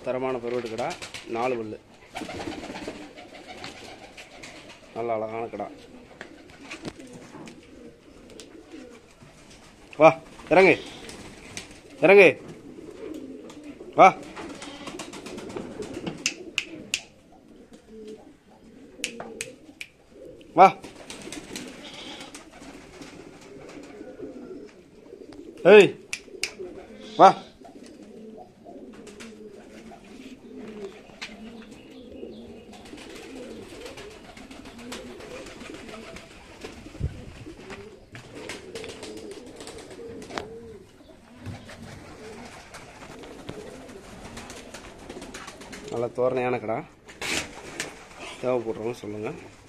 தரமான பருவட்டு கடா நாலு பல்லு நல்ல அழகான கடா வா இறங்கு இறங்கு வா வா ஏய் வா நல்ல தோரணையான கடை தேவைப்படுறவங்க சொல்லுங்கள்